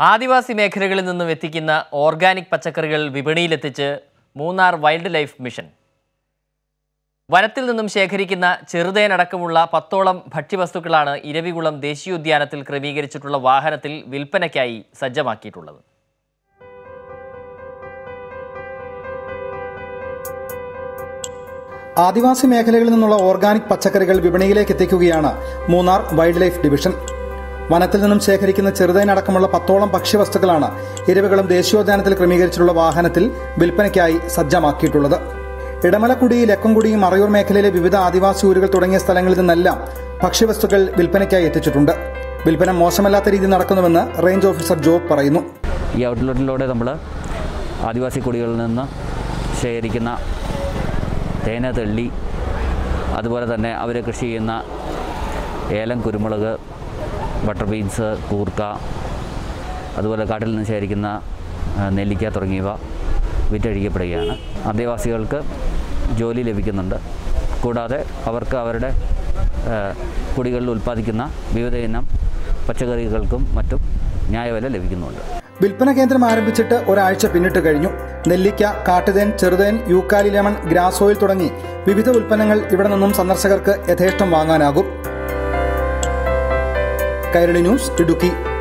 ആദിവാസി മേഖലകളിൽ നിന്നും എത്തിക്കുന്ന ഓർഗാനിക് പച്ചക്കറികൾ വിപണിയിലെത്തിച്ച് മൂന്നാർ വൈൽഡ് ലൈഫ് മിഷൻ വനത്തിൽ നിന്നും ശേഖരിക്കുന്ന ചെറുതേനടക്കമുള്ള പത്തോളം ഭക്ഷ്യവസ്തുക്കളാണ് ഇരവികുളം ദേശീയോദ്യാനത്തിൽ ക്രമീകരിച്ചിട്ടുള്ള വാഹനത്തിൽ വിൽപ്പനയ്ക്കായി സജ്ജമാക്കിയിട്ടുള്ളത് ആദിവാസി മേഖലകളിൽ നിന്നുള്ള ഓർഗാനിക് പച്ചക്കറികൾ വിപണിയിലേക്ക് എത്തിക്കുകയാണ് മൂന്നാർ വൈൽഡ് ലൈഫ് ഡിവിഷൻ വനത്തിൽ നിന്നും ശേഖരിക്കുന്ന ചെറുതേനടക്കമുള്ള പത്തോളം ഭക്ഷ്യവസ്തുക്കളാണ് ഇരവികുളം ദേശീയോദ്യാനത്തിൽ ക്രമീകരിച്ചിട്ടുള്ള വാഹനത്തിൽ വിൽപ്പനയ്ക്കായി സജ്ജമാക്കിയിട്ടുള്ളത് ഇടമലക്കുടി ലക്കംകുടി മറയൂർ മേഖലയിലെ വിവിധ ആദിവാസി ഊരുകൾ തുടങ്ങിയ സ്ഥലങ്ങളിൽ നിന്നെല്ലാം ഭക്ഷ്യവസ്തുക്കൾ വിൽപ്പനയ്ക്കായി എത്തിച്ചിട്ടുണ്ട് വിൽപ്പന മോശമല്ലാത്ത രീതിയിൽ നടക്കുന്നുവെന്ന് റേഞ്ച് ഓഫീസർ ജോബ് പറയുന്നു ഈ ഔട്ട്ലെറ്റിലൂടെ നമ്മൾ ആദിവാസി കുടികളിൽ നിന്ന് ശേഖരിക്കുന്ന തേന തെള്ളി അതുപോലെ തന്നെ അവർ കൃഷി ചെയ്യുന്ന ഏലം കുരുമുളക് ബട്ടർ ബീൻസ് കൂർക്ക അതുപോലെ കാട്ടിൽ നിന്ന് ശേഖരിക്കുന്ന ആ, നെല്ലിക്ക തുടങ്ങിയവ വിറ്റഴിക്കപ്പെടുകയാണ് ആദിവാസികൾക്ക് ജോലി ലഭിക്കുന്നുണ്ട് കൂടാതെ അവർക്ക് അവരുടെ ആ, കുടികളിൽ ഉൽപ്പാദിക്കുന്ന വിവിധ ഇനം പച്ചക്കറികൾക്കും മറ്റും ന്യായവില ലഭിക്കുന്നുണ്ട് വിൽപ്പന കേന്ദ്രം ആരംഭിച്ചിട്ട് ഒരാഴ്ച പിന്നിട്ട് കഴിഞ്ഞു നെല്ലിക്ക കാട്ടുതേൻ ചെറുതേൻ യൂക്കാലി ലെമൺ ഗ്രാസ് ഓയിൽ തുടങ്ങി വിവിധ ഉൽപ്പന്നങ്ങൾ ഇവിടെ നിന്നും സന്ദർശകർക്ക് യഥേഷ്ടം വാങ്ങാനാകും കൈരളി ന്യൂസ് ഇടുക്കി